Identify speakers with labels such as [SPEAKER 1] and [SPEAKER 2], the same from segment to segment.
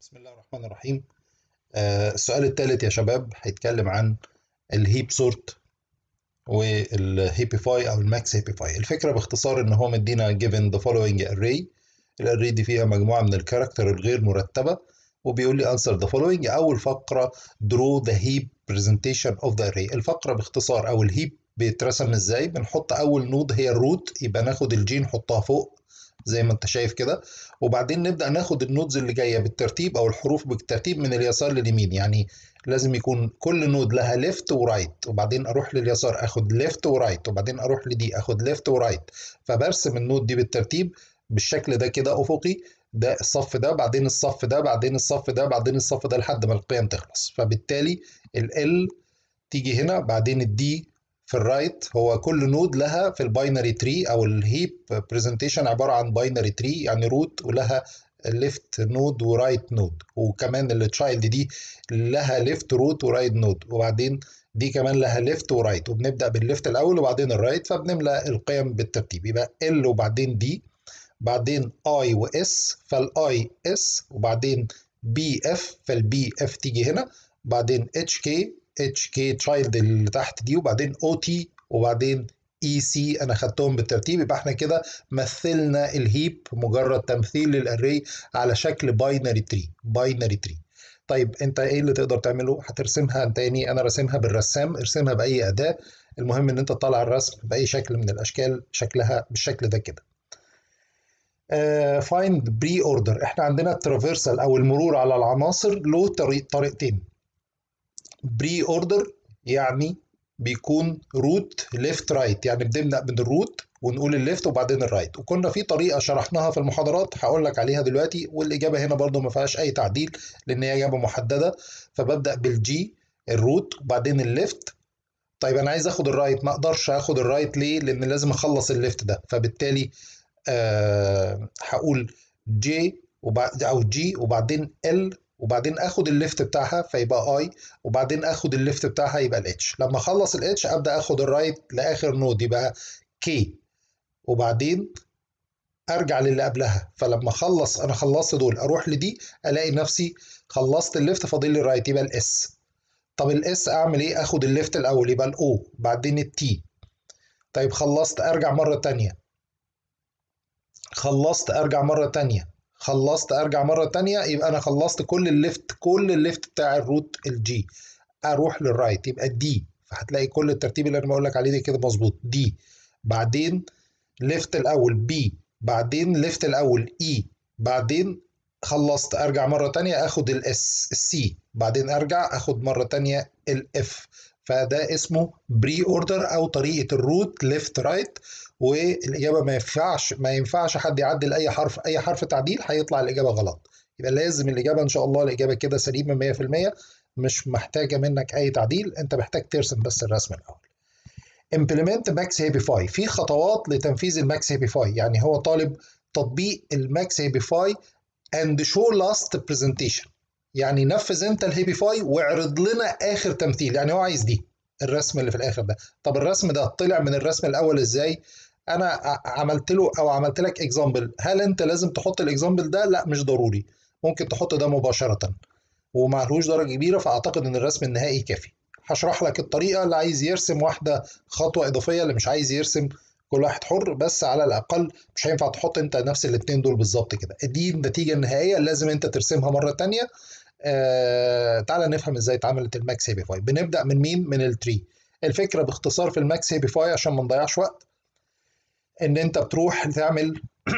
[SPEAKER 1] بسم الله الرحمن الرحيم آه، السؤال الثالث يا شباب هيتكلم عن الهيب سورت والهيبيفاي او الماكس هيبيفاي الفكره باختصار ان هو مدينا given the following array الاري دي فيها مجموعه من الكاركتر الغير مرتبه وبيقول لي answer the following اول فقره draw the heap presentation of the array الفقره باختصار او الهيب بيترسم ازاي بنحط اول نود هي الروت يبقى ناخد الجي نحطها فوق زي ما انت شايف كده وبعدين نبدا ناخد النودز اللي جايه بالترتيب او الحروف بالترتيب من اليسار لليمين يعني لازم يكون كل نود لها ليفت ورايت وبعدين اروح لليسار اخد ليفت ورايت وبعدين اروح لدي اخد ليفت ورايت فبرسم النود دي بالترتيب بالشكل ده كده افقي ده الصف ده بعدين الصف ده بعدين الصف ده بعدين الصف ده لحد ما القيم تخلص فبالتالي ال تيجي هنا بعدين الدي في الرايت هو كل نود لها في الباينري تري او الهيب برزنتيشن عباره عن باينري تري يعني روت ولها ليفت نود ورايت نود وكمان التشايلد دي لها ليفت روت ورايت نود وبعدين دي كمان لها ليفت ورايت وبنبدا بالليفت الاول وبعدين الرايت فبنملى القيم بالترتيب يبقى ال وبعدين دي بعدين اي واس فالاي اس وبعدين بي اف فالبي اف تيجي هنا بعدين اتش كي اتش كي تشايلد اللي تحت دي وبعدين او تي وبعدين اي سي انا خدتهم بالترتيب يبقى احنا كده مثلنا الهيب مجرد تمثيل للاري على شكل باينري تري باينري تري طيب انت ايه اللي تقدر تعمله هترسمها تاني انا راسمها بالرسام ارسمها باي اداه المهم ان انت تطلع الرسم باي شكل من الاشكال شكلها بالشكل ده كده فايند بري اوردر احنا عندنا الترافيرسال او المرور على العناصر له طريق طريقتين بري اوردر يعني بيكون روت ليفت رايت يعني بنبدا من الروت ونقول الليفت وبعدين الرايت وكنا في طريقه شرحناها في المحاضرات هقول لك عليها دلوقتي والاجابه هنا برضو ما فيهاش اي تعديل لان هي اجابه محدده فببدا بالجي الروت وبعدين الليفت طيب انا عايز اخد الرايت ما اقدرش اخد الرايت ليه لان لازم اخلص الليفت ده فبالتالي أه هقول جي وبعد او جي وبعدين ال وبعدين اخد الليفت بتاعها فيبقى اي وبعدين اخد الليفت بتاعها يبقى الاتش لما اخلص الاتش ابدا اخد الرايت لاخر نود يبقى كي وبعدين ارجع للي قبلها فلما اخلص انا خلصت دول اروح لدي الاقي نفسي خلصت الليفت فاضل لي الرايت يبقى الاس طب الاس اعمل ايه اخد الليفت الاول يبقى الاو بعدين التي طيب خلصت ارجع مره تانية خلصت ارجع مره تانية خلصت ارجع مره تانية يبقى انا خلصت كل الليفت كل الليفت بتاع الروت الجي اروح للرايت يبقى دي فهتلاقي كل الترتيب اللي انا بقول لك عليه ده كده مظبوط دي بعدين ليفت الاول بي بعدين ليفت الاول اي بعدين خلصت ارجع مره تانية اخد الاس السي بعدين ارجع اخد مره تانية الاف فده اسمه بري اوردر او طريقه الروت ليفت رايت والاجابه ما ينفعش ما ينفعش حد يعدل اي حرف اي حرف تعديل هيطلع الاجابه غلط يبقى لازم الاجابه ان شاء الله الاجابه كده سليمه 100% مش محتاجه منك اي تعديل انت محتاج ترسم بس الرسم الاول implement max هيبيفاي في خطوات لتنفيذ الماكس هيبيفاي يعني هو طالب تطبيق الماكس هيبيفاي and show last presentation يعني نفذ انت الهيبيفاي واعرض لنا اخر تمثيل يعني هو عايز دي الرسم اللي في الاخر ده طب الرسم ده طلع من الرسم الاول ازاي انا عملت له او عملت لك اكزامبل هل انت لازم تحط الاكزامبل ده لا مش ضروري ممكن تحط ده مباشره ومعلهوش درجه كبيره فاعتقد ان الرسم النهائي كافي هشرح لك الطريقه اللي عايز يرسم واحده خطوه اضافيه اللي مش عايز يرسم كل واحد حر بس على الاقل مش هينفع تحط انت نفس الاثنين دول بالظبط كده دي النتيجه النهائيه لازم انت ترسمها مره تانية آه تعالى نفهم ازاي اتعملت الماكس هيبيفاي بنبدا من مين من التري الفكره باختصار في الماكس هيبيفاي عشان ما نضيعش وقت ان انت بتروح تعمل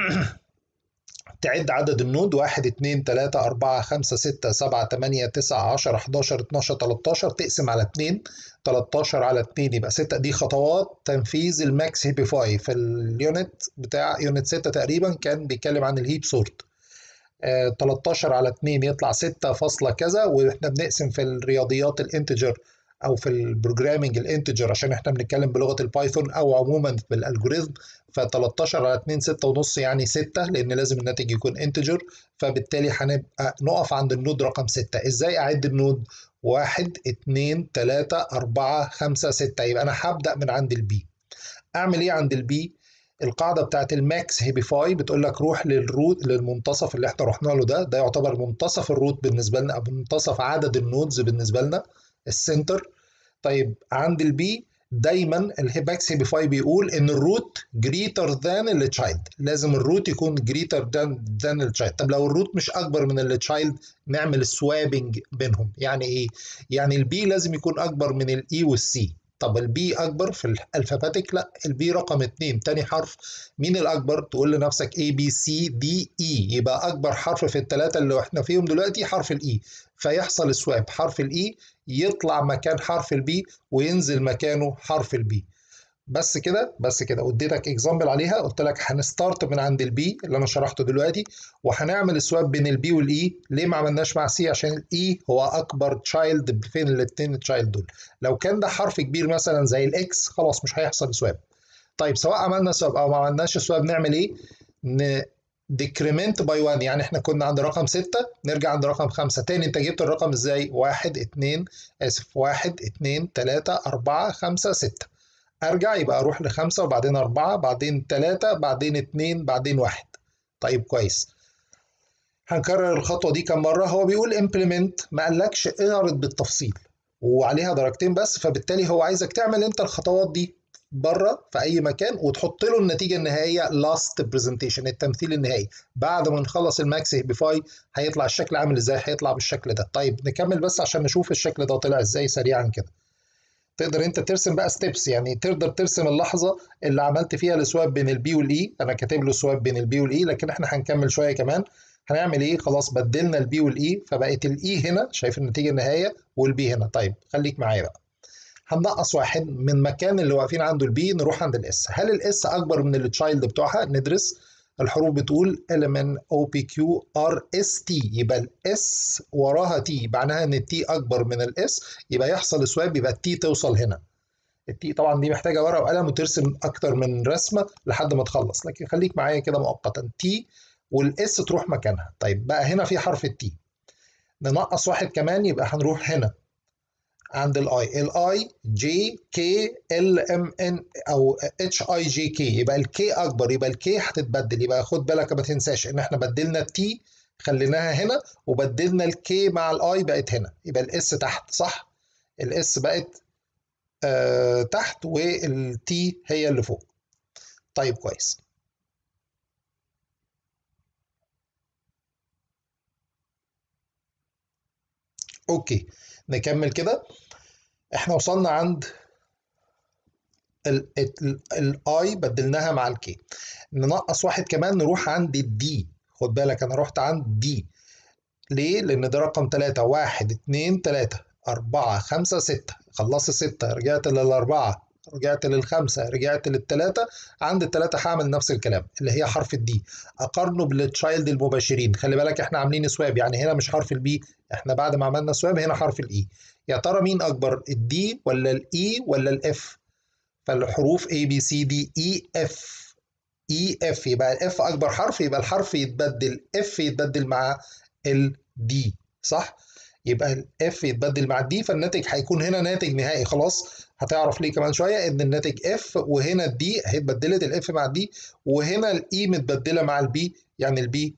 [SPEAKER 1] تعد عدد النود 1 2 3 4 5 6 7 8 9 10 11 12 13 تقسم على 2 13 على 2 يبقى 6 دي خطوات تنفيذ الماكس هيبيفاي في اليونت بتاع يونت 6 تقريبا كان بيتكلم عن الهيب سورت 13 على 2 يطلع 6 فاصلة كذا واحنا بنقسم في الرياضيات الانتجر او في البروجرامينج الانتجر عشان احنا بنتكلم بلغه البايثون او عموما بالالجوريزم ف 13 على 2 6 ونص يعني 6 لان لازم الناتج يكون انتجر فبالتالي هنبقى نقف عند النود رقم 6 ازاي اعد النود 1 2 3 4 5 6 يبقى انا هبدا من عند البي اعمل ايه عند البي القاعده بتاعت الماكس هيبيفاي بتقول لك روح للروت للمنتصف اللي احنا رحنا له ده ده يعتبر منتصف الروت بالنسبه لنا او منتصف عدد النودز بالنسبه لنا السنتر طيب عند البي دايما الهيباكس هيبيفاي بيقول ان الروت جريتر ذان التشايلد لازم الروت يكون جريتر ذان ذان التشايلد طب لو الروت مش اكبر من التشايلد نعمل سوابنج بينهم يعني ايه يعني البي لازم يكون اكبر من الاي والسي طب البي اكبر في الالفابيتك لا البي رقم اتنين تاني حرف مين الاكبر تقول لنفسك A B C D E يبقى اكبر حرف في الثلاثه اللي احنا فيهم دلوقتي حرف الاي فيحصل سواب حرف الاي يطلع مكان حرف البي وينزل مكانه حرف البي بس كده بس كده واديتك اكزامبل عليها قلت لك هنستارت من عند البي اللي انا شرحته دلوقتي وهنعمل سواب بين البي والاي ليه ما عملناش مع سي عشان الاي هو اكبر تشايلد فين الاثنين تشايلد دول لو كان ده حرف كبير مثلا زي الاكس خلاص مش هيحصل سواب طيب سواء عملنا سواب او ما عملناش سواب نعمل ايه ن ديكريمنت باي 1 يعني احنا كنا عند رقم 6 نرجع عند رقم 5 تاني انت جبت الرقم ازاي 1 2 اسف 1 2 3 4 5 6 ارجع يبقى اروح لخمسة وبعدين أربعة بعدين ثلاثة بعدين اتنين بعدين واحد طيب كويس هنكرر الخطوة دي كم مرة هو بيقول implement ما قالكش اعرض بالتفصيل وعليها درجتين بس فبالتالي هو عايزك تعمل انت الخطوات دي بره في اي مكان وتحط له النتيجه النهائيه لاست برزنتيشن التمثيل النهائي بعد ما نخلص الماكس هيبيفاي هيطلع الشكل عامل ازاي هيطلع بالشكل ده طيب نكمل بس عشان نشوف الشكل ده طلع ازاي سريعا كده تقدر انت ترسم بقى ستيبس يعني تقدر ترسم اللحظه اللي عملت فيها السواب بين البي والاي انا كاتب له سواب بين البي والاي لكن احنا هنكمل شويه كمان هنعمل ايه خلاص بدلنا البي والاي فبقت الاي هنا شايف النتيجه النهائيه والبي هنا طيب خليك معايا بقى هننقص واحد من مكان اللي واقفين عنده البي نروح عند الاس هل الاس اكبر من التشايلد بتوعها ندرس الحروف بتقول element O P Q R S T يبقى الاس وراها T معناها ان التي اكبر من الاس يبقى يحصل سواب يبقى التي توصل هنا التي طبعا دي محتاجه ورقه وقلم وترسم اكتر من رسمه لحد ما تخلص لكن خليك معايا كده مؤقتا تي والاس تروح مكانها طيب بقى هنا في حرف التي ننقص واحد كمان يبقى هنروح هنا عند الاي الاي جي كي ال ام ان او اتش اي جي كي يبقى الكي اكبر يبقى الكي هتتبدل يبقى خد بالك ما تنساش ان احنا بدلنا التي خليناها هنا وبدلنا الكي مع الاي بقت هنا يبقى الاس تحت صح الاس بقت آه تحت والتي هي اللي فوق طيب كويس اوكي نكمل كده احنا وصلنا عند الاي بدلناها مع الكي ننقص واحد كمان نروح عند الدي خد بالك انا رحت عند دي ليه؟ لان ده رقم 3 1 2 3 4 5 6 خلصت 6 رجعت للأربعة رجعت للخمسة رجعت للثلاثة عند الثلاثة هعمل نفس الكلام اللي هي حرف الدي أقارنه بالتشايلد المباشرين خلي بالك احنا عاملين سواب يعني هنا مش حرف البي احنا بعد ما عملنا سواب هنا حرف الاي يا ترى مين أكبر الدي ولا الاي ولا الاف فالحروف A B C D E F E F يبقى الاف أكبر حرف يبقى الحرف يتبدل F يتبدل مع الدي صح؟ يبقى الاف يتبدل مع الدي فالناتج هيكون هنا ناتج نهائي خلاص هتعرف ليه كمان شويه ان الناتج اف وهنا الدي اتبدلت الاف مع الدي وهنا الاي متبدله مع البي يعني البي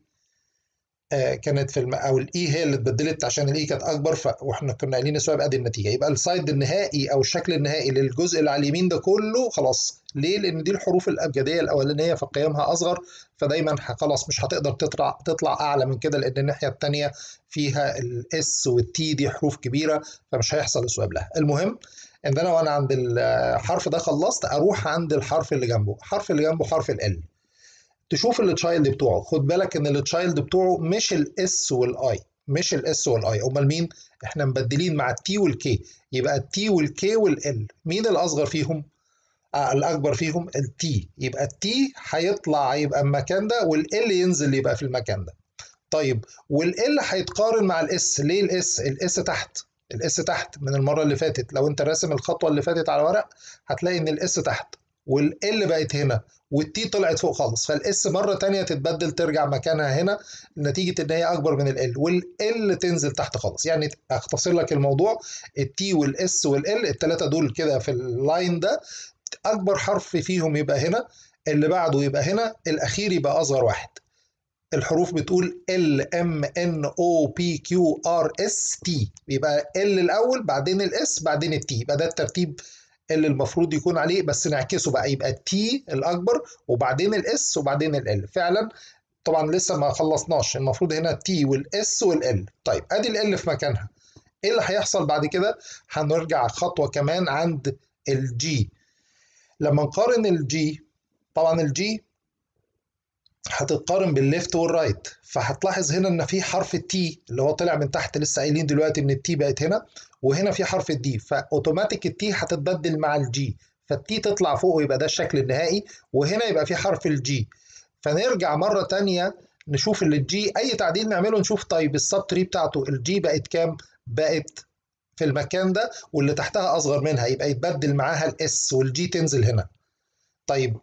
[SPEAKER 1] آه كانت في الم... او الاي هي اللي اتبدلت عشان الاي كانت اكبر ف... واحنا كنا قايلين السؤال ادي النتيجه يبقى السايد النهائي او الشكل النهائي للجزء اللي على اليمين ده كله خلاص ليه؟ لان دي الحروف الابجديه الاولانيه فقيمها اصغر فدايما خلاص مش هتقدر تطلع تطلع اعلى من كده لان الناحيه الثانيه فيها الاس والتي دي حروف كبيره فمش هيحصل السؤال لها المهم ان انا وانا عند الحرف ده خلصت اروح عند الحرف اللي جنبه الحرف اللي جنبه حرف ال تشوف التشايلد بتوعه خد بالك ان التشايلد بتوعه مش الاس والاي مش الاس والاي امال مين احنا مبدلين مع التي والكي يبقى التي والكي والال مين الاصغر فيهم آه الاكبر فيهم التي يبقى التي هيطلع يبقى المكان ده والال ينزل يبقى في المكان ده طيب والال هيتقارن مع الاس ليه الاس الاس تحت الاس تحت من المره اللي فاتت لو انت راسم الخطوه اللي فاتت على ورق هتلاقي ان الاس تحت والال بقت هنا والتي طلعت فوق خالص فالاس مره تانية تتبدل ترجع مكانها هنا نتيجه ان هي اكبر من ال والال تنزل تحت خالص يعني اختصر لك الموضوع التي والاس والال الثلاثه دول كده في اللاين ده اكبر حرف فيهم يبقى هنا اللي بعده يبقى هنا الاخير يبقى اصغر واحد الحروف بتقول L M N O P Q R S T يبقى L الأول بعدين الاس بعدين التي يبقى ده الترتيب اللي المفروض يكون عليه بس نعكسه بقى يبقى التي الأكبر وبعدين الاس وبعدين ال فعلا طبعا لسه ما خلصناش المفروض هنا التي والاس والال طيب ادي ال في مكانها ايه اللي هيحصل بعد كده هنرجع خطوة كمان عند الجي لما نقارن الجي طبعا الجي هتتقارن بالليفت والرايت فهتلاحظ هنا ان في حرف التي اللي هو طلع من تحت لسه قايلين دلوقتي ان التي بقت هنا وهنا في حرف الدي فاوتوماتيك التي هتتبدل مع الجي فالتي تطلع فوق ويبقى ده الشكل النهائي وهنا يبقى في حرف الجي فنرجع مره تانية نشوف الجي اي تعديل نعمله نشوف طيب السب تري بتاعته الجي بقت كام بقت في المكان ده واللي تحتها اصغر منها يبقى يتبدل معاها الاس والجي تنزل هنا طيب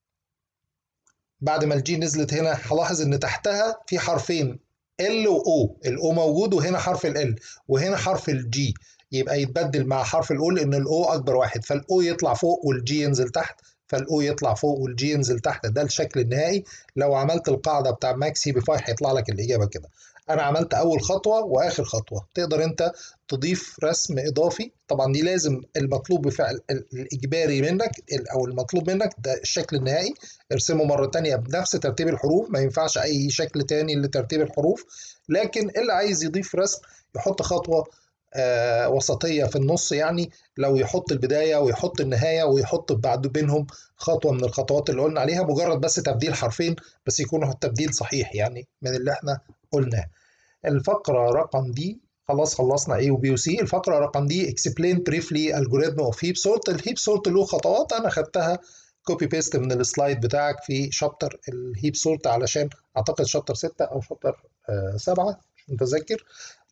[SPEAKER 1] بعد ما الجي نزلت هنا هلاحظ ان تحتها في حرفين ال و او الاو موجود وهنا حرف ال وهنا حرف الجي يبقى يتبدل مع حرف الاو لان الاو اكبر واحد فالاو يطلع فوق والجي ينزل تحت فالاو يطلع فوق والجي ينزل تحت ده الشكل النهائي لو عملت القاعده بتاع ماكسي بفاي هيطلع لك الاجابه كده انا عملت اول خطوه واخر خطوه تقدر انت تضيف رسم اضافي طبعا دي لازم المطلوب بفعل الاجباري منك او المطلوب منك ده الشكل النهائي ارسمه مره تانية بنفس ترتيب الحروف ما ينفعش اي شكل تاني لترتيب الحروف لكن اللي عايز يضيف رسم يحط خطوه آه وسطيه في النص يعني لو يحط البدايه ويحط النهايه ويحط بعد بينهم خطوه من الخطوات اللي قلنا عليها مجرد بس تبديل حرفين بس يكون التبديل صحيح يعني من اللي احنا قلناه الفقره رقم دي خلاص خلصنا A و B و C الفقره رقم دي explain briefly algorithm of heap sort الهيب سورت له خطوات انا خدتها كوبي بيست من السلايد بتاعك في شابتر الهيب سورت علشان اعتقد شابتر 6 او شابتر 7 مش متذكر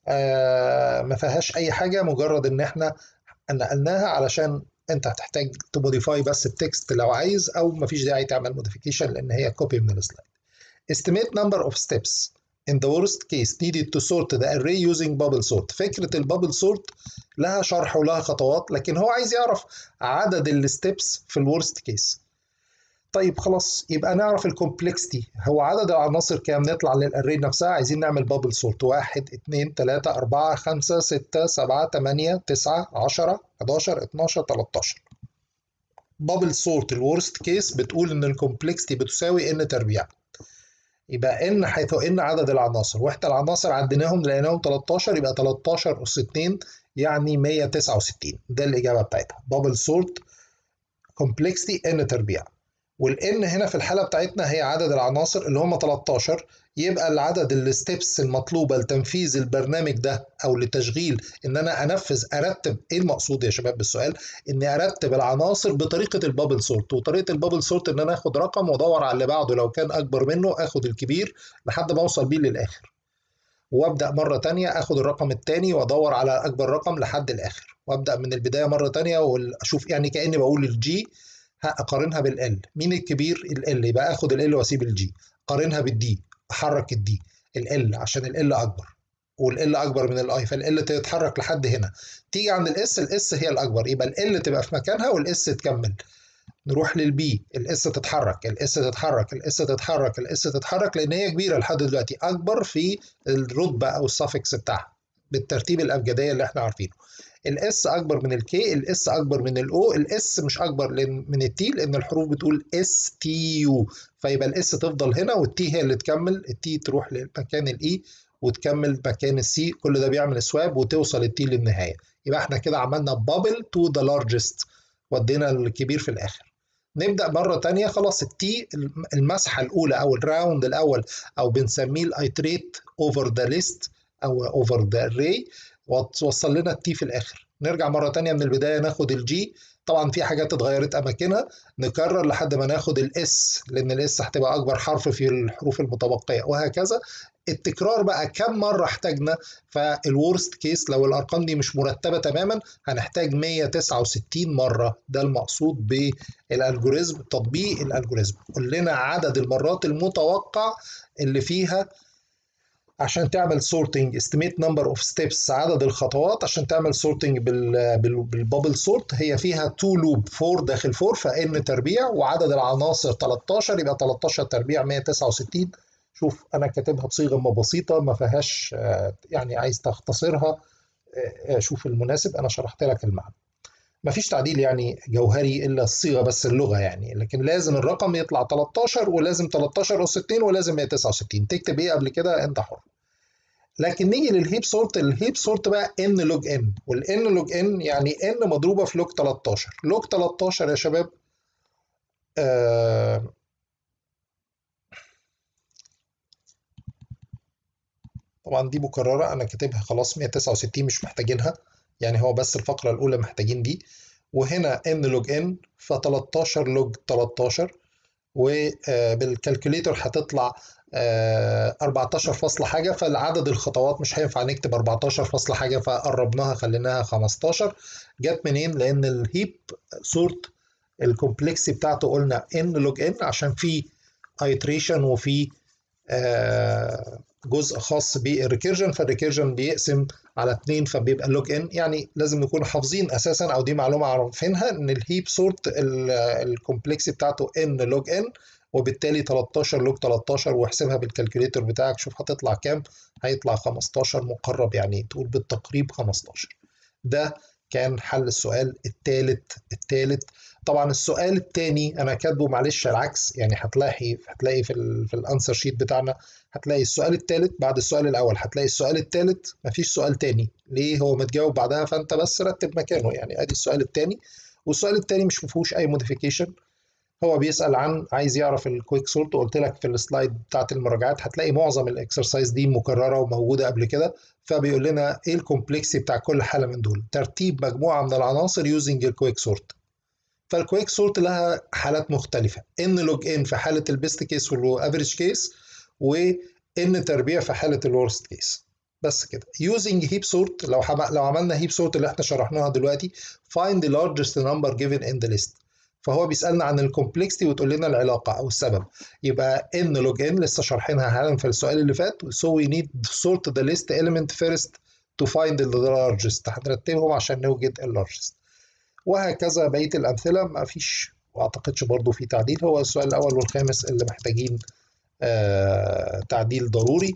[SPEAKER 1] آه ما فيهاش اي حاجه مجرد ان احنا نقلناها علشان انت هتحتاج تموديفاي بس التكست لو عايز او ما فيش داعي تعمل موديفيكيشن لان هي كوبي من السلايد estimate number of steps in the worst case needed to sort the array using bubble sort فكرة البابل سورت لها شرح ولها خطوات لكن هو عايز يعرف عدد الستبس في الورست كيس طيب خلاص يبقى نعرف الكومبلكسيتي هو عدد العناصر كام نطلع للاري نفسها عايزين نعمل بابل سورت 1 2 3 4 5 6 7 8 9 10 11 12 13 بابل سورت الورست كيس بتقول ان الكومبلكسيتي بتساوي ان تربيع يبقى ان حيث ان عدد العناصر واحنا العناصر عديناهم لقيناهم 13 يبقى 13 اس 2 يعني 169 ده الاجابه بتاعتها بابل سورت كومبلكسيتي ان تربيع والان هنا في الحاله بتاعتنا هي عدد العناصر اللي هم 13 يبقى العدد الستبس المطلوبه لتنفيذ البرنامج ده او لتشغيل ان انا انفذ ارتب ايه المقصود يا شباب بالسؤال اني ارتب العناصر بطريقه البابل سورت وطريقه البابل سورت ان انا اخد رقم وادور على اللي بعده لو كان اكبر منه اخد الكبير لحد ما اوصل بيه للاخر وابدا مره تانية اخد الرقم الثاني وادور على اكبر رقم لحد الاخر وابدا من البدايه مره تانية واشوف يعني كاني بقول الجي اقارنها بالال مين الكبير ال يبقى اخد ال واسيب الجي قارنها بالدي احرك الدي ال عشان ال اكبر والال اكبر من الاي فال تتحرك لحد هنا تيجي عند الاس الاس هي الاكبر يبقى ال تبقى في مكانها والاس تكمل نروح للبي الاس تتحرك الاس تتحرك الاس تتحرك الاس تتحرك لان هي كبيره لحد دلوقتي اكبر في الرتبه او السفكس بتاعها بالترتيب الابجديه اللي احنا عارفينه الاس اكبر من الكي الاس اكبر من الاو الاس مش اكبر من التي لان الحروف بتقول اس تي يو فيبقى الاس تفضل هنا والتي هي اللي تكمل التي تروح لمكان الاي وتكمل مكان السي كل ده بيعمل سواب وتوصل التي للنهايه يبقى احنا كده عملنا بابل تو ذا لارجست ودينا الكبير في الاخر نبدا مره تانية خلاص التي المسحه الاولى او الراوند الاول او بنسميه الايتريت اوفر ذا ليست او اوفر ذا array وتوصل لنا التي في الاخر نرجع مره تانية من البدايه ناخد الجي طبعا في حاجات اتغيرت اماكنها نكرر لحد ما ناخد الاس لان الاس هتبقى اكبر حرف في الحروف المتبقيه وهكذا التكرار بقى كم مره احتاجنا فالورست كيس لو الارقام دي مش مرتبه تماما هنحتاج 169 مره ده المقصود بالالجوريزم تطبيق الالجوريزم قول لنا عدد المرات المتوقع اللي فيها عشان تعمل سورتنج استيميت نمبر اوف ستيبس عدد الخطوات عشان تعمل سورتنج بالبابل سورت هي فيها 2 لوب 4 داخل 4 فان تربيع وعدد العناصر 13 يبقى 13 تربيع 169 شوف انا كاتبها بصيغه بسيطه ما فيهاش يعني عايز تختصرها شوف المناسب انا شرحت لك المعنى مفيش تعديل يعني جوهري الا الصيغه بس اللغه يعني لكن لازم الرقم يطلع 13 ولازم 13 اس 2 ولازم 169 تكتب ايه قبل كده انت حر لكن نيجي للهيب سورت الهيب سورت بقى ان لوج ان والان لوج ان يعني ان مضروبه في لوج 13 لوج 13 يا شباب آه طبعا دي مكرره انا كاتبها خلاص 169 مش محتاجينها يعني هو بس الفقره الاولى محتاجين دي وهنا ان لوج ان ف 13 لوج 13 وبالكالكوليتر هتطلع 14 فاصلة حاجة فالعدد الخطوات مش هينفع نكتب 14 فاصلة حاجة فقربناها خليناها 15 جت منين؟ لأن الهيب سورت الكومبلكسي بتاعته قلنا ان لوج ان عشان في ايتريشن وفي جزء خاص بالريكيرجن فالريكيرجن بيقسم على 2 فبيبقى لوج ان يعني لازم نكون حافظين اساسا او دي معلومه عارفينها ان الهيب سورت الكومبلكسي بتاعته ان لوج ان وبالتالي 13 لوج 13 واحسبها بالكالكوليتر بتاعك شوف هتطلع كام هيطلع 15 مقرب يعني تقول بالتقريب 15 ده كان حل السؤال الثالث الثالث طبعا السؤال الثاني انا كاتبه معلش العكس يعني هتلاقي هتلاقي في ال في الانسر شيت بتاعنا هتلاقي السؤال الثالث بعد السؤال الاول هتلاقي السؤال الثالث مفيش سؤال تاني ليه هو متجاوب بعدها فانت بس رتب مكانه يعني ادي السؤال الثاني والسؤال الثاني مش مفيهوش اي موديفيكيشن هو بيسال عن عايز يعرف الكويك سورت وقلت لك في السلايد بتاعت المراجعات هتلاقي معظم الاكسرسايز دي مكرره وموجوده قبل كده فبيقول لنا ايه الكومبلكسي بتاع كل حاله من دول ترتيب مجموعه من العناصر يوزنج الكويك سورت فالكويك سورت لها حالات مختلفه ان لوج ان في حاله البيست كيس والافريج كيس وان تربيع في حاله الورست كيس بس كده using heap sort لو حم... لو عملنا heap sort اللي احنا شرحناها دلوقتي find the largest number given in the list فهو بيسالنا عن الكومبلكسيتي وتقول لنا العلاقه او السبب يبقى ان لوج ان لسه شارحينها حالا في السؤال اللي فات so we need to sort the list element first to find the largest هنرتبهم عشان نوجد اللارجست وهكذا بقيه الامثله ما فيش واعتقدش برضو في تعديل هو السؤال الاول والخامس اللي محتاجين آه تعديل ضروري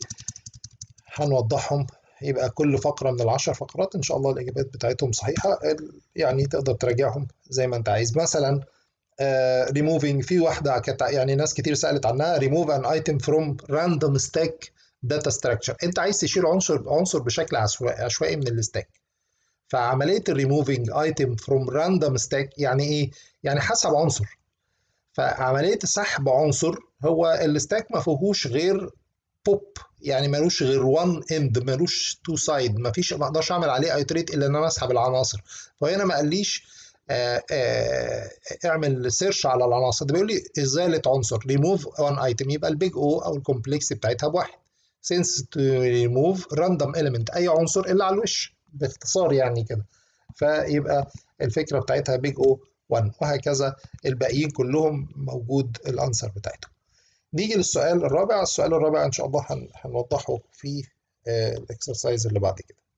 [SPEAKER 1] هنوضحهم يبقى كل فقره من العشر فقرات ان شاء الله الاجابات بتاعتهم صحيحه يعني تقدر تراجعهم زي ما انت عايز مثلا ريموفينج uh, في واحده كانت يعني ناس كتير سالت عنها ريموف ان ايتم فروم راندوم ستاك داتا ستراكشر انت عايز تشيل عنصر عنصر بشكل عشوائي من الستاك فعمليه الريموفينج ايتم فروم راندوم ستاك يعني ايه يعني حسب عنصر فعمليه سحب عنصر هو الستاك ما فيهوش غير بوب يعني ملوش غير وان اند ملوش تو سايد ما فيش ما اقدرش اعمل عليه ايتريت الا ان انا اسحب العناصر فهنا ما قاليش آآ آآ اعمل سيرش على العناصر ده بيقول لي ازاله عنصر ريموف وان ايتم يبقى البيج او او الكومبلكس بتاعتها بواحد سينس تو ريموف راندوم اليمنت اي عنصر الا على الوش باختصار يعني كده فيبقى الفكره بتاعتها بيج او 1 وهكذا الباقيين كلهم موجود الانسر بتاعتهم نيجي للسؤال الرابع السؤال الرابع ان شاء الله هنوضحه في الاكسرسايز اللي بعد كده